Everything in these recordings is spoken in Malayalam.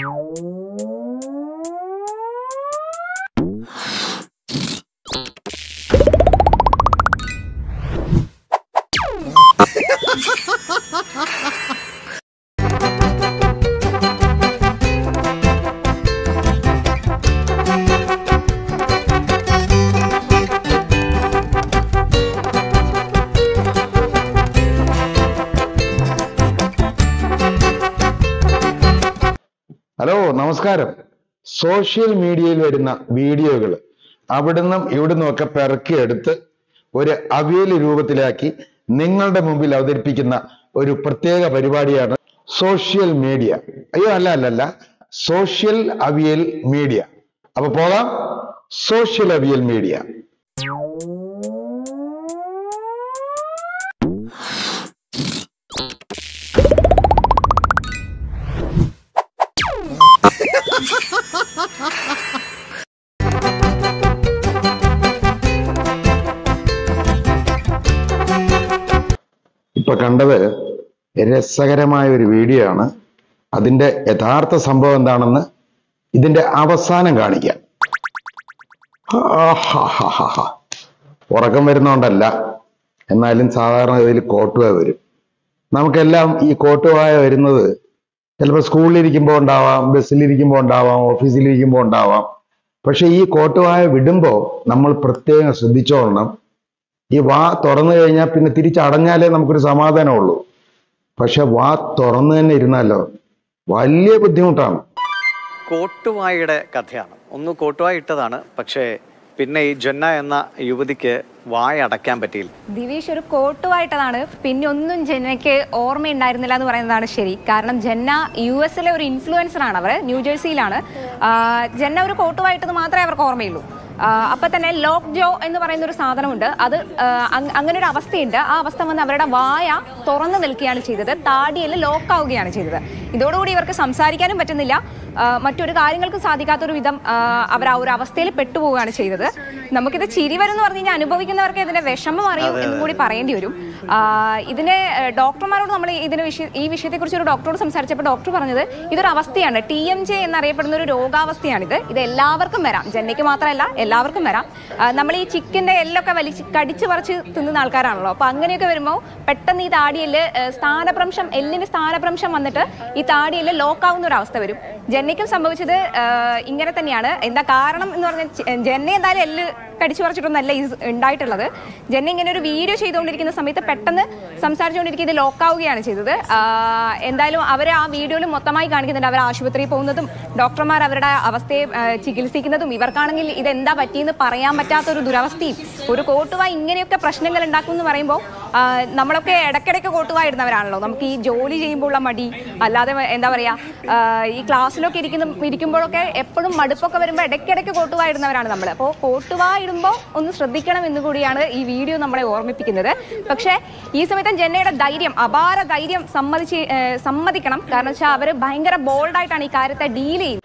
ഹലോ നമസ്കാരം സോഷ്യൽ മീഡിയയിൽ വരുന്ന വീഡിയോകൾ അവിടുന്നും ഇവിടുന്നും ഒക്കെ പെറുക്കിയെടുത്ത് ഒരു അവിയൽ രൂപത്തിലാക്കി നിങ്ങളുടെ മുമ്പിൽ അവതരിപ്പിക്കുന്ന ഒരു പ്രത്യേക പരിപാടിയാണ് സോഷ്യൽ മീഡിയ അയ്യോ അല്ല അല്ല അല്ല സോഷ്യൽ അവിയൽ മീഡിയ അപ്പൊ പോകാം സോഷ്യൽ അവിയൽ മീഡിയ ഇപ്പൊ കണ്ടത് രസകരമായ ഒരു വീഡിയോ ആണ് അതിന്റെ യഥാർത്ഥ സംഭവം എന്താണെന്ന് ഇതിന്റെ അവസാനം കാണിക്കാം ആഹാഹാഹാ. ഉറക്കം വരുന്നോണ്ടല്ല എന്നാലും സാധാരണ ഇതിൽ കോട്ടുവായ വരും നമുക്കെല്ലാം ഈ കോട്ടുവായ വരുന്നത് ചിലപ്പോൾ സ്കൂളിലിരിക്കുമ്പോൾ ഉണ്ടാവാം ബസ്സിലിരിക്കുമ്പോൾ ഉണ്ടാവാം ഓഫീസിലിരിക്കുമ്പോൾ ഉണ്ടാവാം പക്ഷെ ഈ കോട്ടുവായ വിടുമ്പോൾ നമ്മൾ പ്രത്യേകം ശ്രദ്ധിച്ചോളണം ഈ വാ തുറന്നു കഴിഞ്ഞാൽ പിന്നെ തിരിച്ചടഞ്ഞാലേ നമുക്കൊരു സമാധാനമുള്ളൂ പക്ഷെ വാ തുറന്നു തന്നെ ഇരുന്നാലോ വലിയ ബുദ്ധിമുട്ടാണ് കോട്ടുവായുടെ കഥയാണ് ഒന്ന് കോട്ടുവായ ഇട്ടതാണ് പക്ഷേ പിന്നെ ഈ ജന്ന എന്ന യുവതിക്ക് വായ അടയ്ക്കാൻ പറ്റിയില്ല ദിവീഷ് ഒരു കോട്ടുമായിട്ടതാണ് പിന്നെ ഒന്നും ജന്നയ്ക്ക് ഓർമ്മയുണ്ടായിരുന്നില്ല എന്ന് പറയുന്നതാണ് ശരി കാരണം ജന്ന യു എസിലെ ഒരു ഇൻഫ്ലുവൻസർ ആണ് അവർ ന്യൂജേഴ്സിയിലാണ് ആ, ജന്ന ഒരു കോട്ടുമായിട്ടത് മാത്രമേ അവർക്ക് ഓർമ്മയുള്ളൂ ആ, അപ്പൊ തന്നെ ലോക്ക് ജോ എന്ന് പറയുന്ന ഒരു സാധനമുണ്ട് അത് ആ, അങ്- അങ്ങനെ ഒരു അവസ്ഥയുണ്ട് ആ അവസ്ഥ വന്ന് അവരുടെ വായ തുറന്നു നിൽക്കുകയാണ് ചെയ്തത് താടിയിൽ ലോക്ക് ആവുകയാണ് ചെയ്തത് ഇതോടുകൂടി ഇവർക്ക് സംസാരിക്കാനും പറ്റുന്നില്ല ആ, മറ്റൊരു കാര്യങ്ങൾക്കും സാധിക്കാത്തൊരു വിധം ആ, അവർ ആ ഒരു അവസ്ഥയിൽ പെട്ടുപോവുകയാണ് ചെയ്തത് നമുക്കിത് ചിരി വരും എന്ന് പറഞ്ഞു കഴിഞ്ഞാൽ അനുഭവിക്കുന്നവർക്ക് ഇതിന്റെ വിഷമം അറിയും എന്നും കൂടി പറയേണ്ടി വരും ആ, ഇതിനെ ഏഹ്, ഡോക്ടർമാരോട് നമ്മൾ ഇതിനെ വിഷയ ഈ വിഷയത്തെക്കുറിച്ച് ഒരു ഡോക്ടറോട് സംസാരിച്ചപ്പോൾ ഡോക്ടർ പറഞ്ഞത് ഇതൊരു അവസ്ഥയാണ് ടി എം ജെ എന്നറിയപ്പെടുന്ന ഒരു രോഗാവസ്ഥയാണിത് ഇത് എല്ലാവർക്കും വരാം ജന്നയ്ക്ക് മാത്രമല്ല എല്ലാവർക്കും വരാം ആ, നമ്മൾ ഈ ചിക്കന്റെ എല്ലൊക്കെ വലിച്ച് കടിച്ചു പറിച്ച് തിന്നുന്ന ആൾക്കാരാണല്ലോ അപ്പൊ അങ്ങനെയൊക്കെ വരുമ്പോൾ പെട്ടെന്ന് ഈ താടിയിൽ സ്ഥാനഭ്രംശം എല്ലിന് സ്ഥാനഭ്രംശം വന്നിട്ട് ഈ താടിയിൽ ലോക്കാവുന്ന ഒരു അവസ്ഥ വരും ജന്നയ്ക്കും സംഭവിച്ചത് ആ, ഇങ്ങനെ തന്നെയാണ് എന്താ കാരണം എന്ന് പറഞ്ഞാൽ ചെ- ജന്ന എന്തായാലും എല്ല് കടിച്ചു പറിച്ചിട്ടൊന്നല്ല ഇത് ഉണ്ടായിട്ടുള്ളത് ജന്ന ഇങ്ങനെ ഒരു വീഡിയോ ചെയ്തുകൊണ്ടിരിക്കുന്ന സമയത്ത് പെട്ടെന്ന് സംസാരിച്ചുകൊണ്ടിരിക്കുന്നത് ലോക്കാവുകയാണ് ചെയ്തത് ആ, എന്തായാലും അവർ ആ വീഡിയോയിൽ മൊത്തമായി കാണിക്കുന്നുണ്ട് അവർ ആശുപത്രിയിൽ പോകുന്നതും ഡോക്ടർമാർ അവരുടെ അവസ്ഥയെ ആ, ചികിത്സിക്കുന്നതും ഇവർക്കാണെങ്കിൽ ഇതെന്താ പറ്റിയെന്ന് പറയാൻ പറ്റാത്ത ഒരു ദുരവസ്ഥയും ഒരു കോട്ടുവായി ഇങ്ങനെയൊക്കെ പ്രശ്നങ്ങൾ ഉണ്ടാക്കും എന്ന് പറയുമ്പോൾ ആ, നമ്മളൊക്കെ ഇടയ്ക്കിടയ്ക്ക് കോട്ടുവായിരുന്നവരാണല്ലോ നമുക്ക് ഈ ജോലി ചെയ്യുമ്പോഴുള്ള മടി അല്ലാതെ എന്താ പറയാ ആ, ഈ ക്ലാസ്സിലൊക്കെ ഇരിക്കുന്ന ഇരിക്കുമ്പോഴൊക്കെ എപ്പോഴും മടുപ്പൊക്കെ വരുമ്പോൾ ഇടയ്ക്കിടയ്ക്ക് കോട്ടുവായിരുന്നവരാണ് നമ്മൾ അപ്പോൾ കോട്ടുവാ ഇടുമ്പോൾ ഒന്ന് ശ്രദ്ധിക്കണം എന്ന് കൂടിയാണ് ഈ വീഡിയോ നമ്മളെ ഓർമ്മിപ്പിക്കുന്നത് പക്ഷേ ഈ സമയത്ത് ജന്നയുടെ ധൈര്യം അപാര ധൈര്യം സമ്മതിച്ച് ഏ, സമ്മതിക്കണം കാരണം വെച്ചാൽ അവർ ഭയങ്കര ബോൾഡായിട്ടാണ് ഈ കാര്യത്തെ ഡീൽ ചെയ്യുന്നത്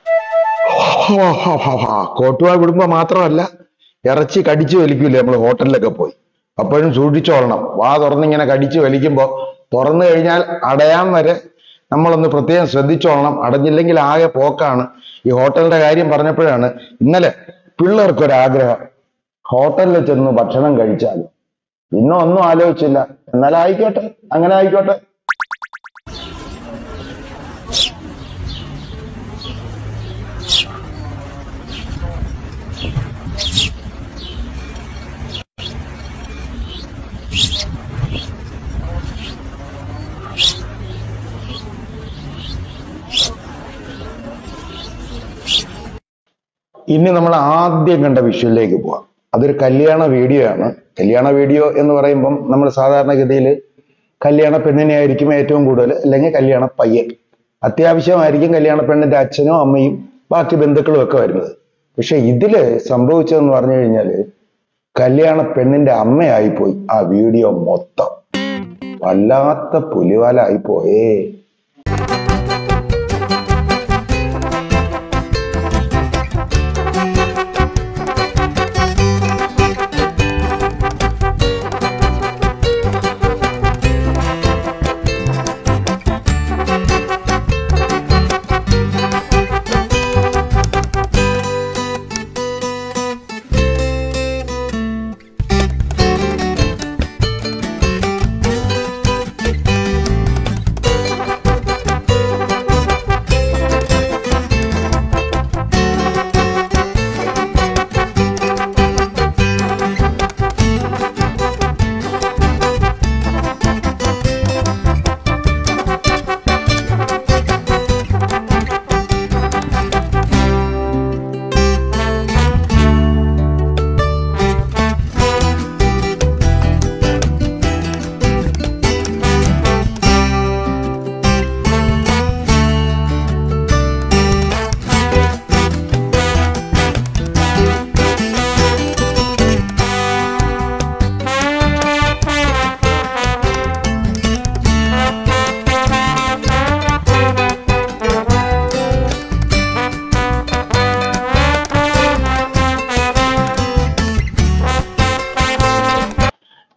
കോട്ടുവായ വിടുമ്പോ മാത്രമല്ല ഇറച്ചി കടിച്ചു വലിക്കൂലേ നമ്മൾ ഹോട്ടലിലൊക്കെ പോയി അപ്പോഴും സൂക്ഷിച്ചോളണം വാ തുറന്നിങ്ങനെ കടിച്ചു വലിക്കുമ്പോ തുറന്നു കഴിഞ്ഞാൽ അടയാൻ വരെ നമ്മളൊന്ന് പ്രത്യേകം ശ്രദ്ധിച്ചോളണം അടഞ്ഞില്ലെങ്കിൽ ആകെ പോക്കാണ് ഈ ഹോട്ടലിന്റെ കാര്യം പറഞ്ഞപ്പോഴാണ് ഇന്നലെ പിള്ളേർക്കൊരാഗ്രഹം ഹോട്ടലിൽ ചെന്ന് ഭക്ഷണം കഴിച്ചാൽ പിന്നെ ഒന്നും ആലോചിച്ചില്ല എന്നാലും ആയിക്കോട്ടെ അങ്ങനെ ആയിക്കോട്ടെ ഇനി നമ്മൾ ആദ്യം കണ്ട വിഷ്വലിലേക്ക് പോവാം അതൊരു കല്യാണ വീഡിയോ ആണ് കല്യാണ വീഡിയോ എന്ന് പറയുമ്പം നമ്മൾ സാധാരണഗതിയിൽ കല്യാണ പെണ്ണിനെ ആയിരിക്കും ഏറ്റവും കൂടുതൽ അല്ലെങ്കിൽ കല്യാണ പയ്യൻ അത്യാവശ്യമായിരിക്കും കല്യാണ പെണ്ണിന്റെ അച്ഛനും അമ്മയും ബാക്കി ബന്ധുക്കളും ഒക്കെ വരുന്നത് പക്ഷെ ഇതില് സംഭവിച്ചതെന്ന് പറഞ്ഞു കഴിഞ്ഞാല് കല്യാണ പെണ്ണിന്റെ അമ്മയായിപ്പോയി ആ വീഡിയോ മൊത്തം വല്ലാത്ത പുലിവാലായി പോയേ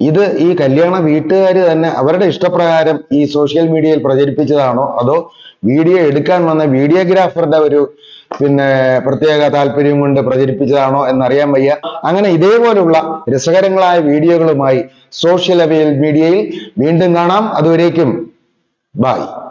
ഇത് ഈ കല്യാണ വീട്ടുകാർ തന്നെ അവരുടെ ഇഷ്ടപ്രകാരം ഈ സോഷ്യൽ മീഡിയയിൽ പ്രചരിപ്പിച്ചതാണോ അതോ വീഡിയോ എടുക്കാൻ വന്ന വീഡിയോഗ്രാഫറുടെ ഒരു പിന്നെ പ്രത്യേക താല്പര്യം കൊണ്ട് പ്രചരിപ്പിച്ചതാണോ എന്നറിയാൻ വയ്യ അങ്ങനെ ഇതേപോലുള്ള രസകരങ്ങളായ വീഡിയോകളുമായി സോഷ്യൽ മീഡിയയിൽ വീണ്ടും കാണാം അതുവരേക്കും ബായ്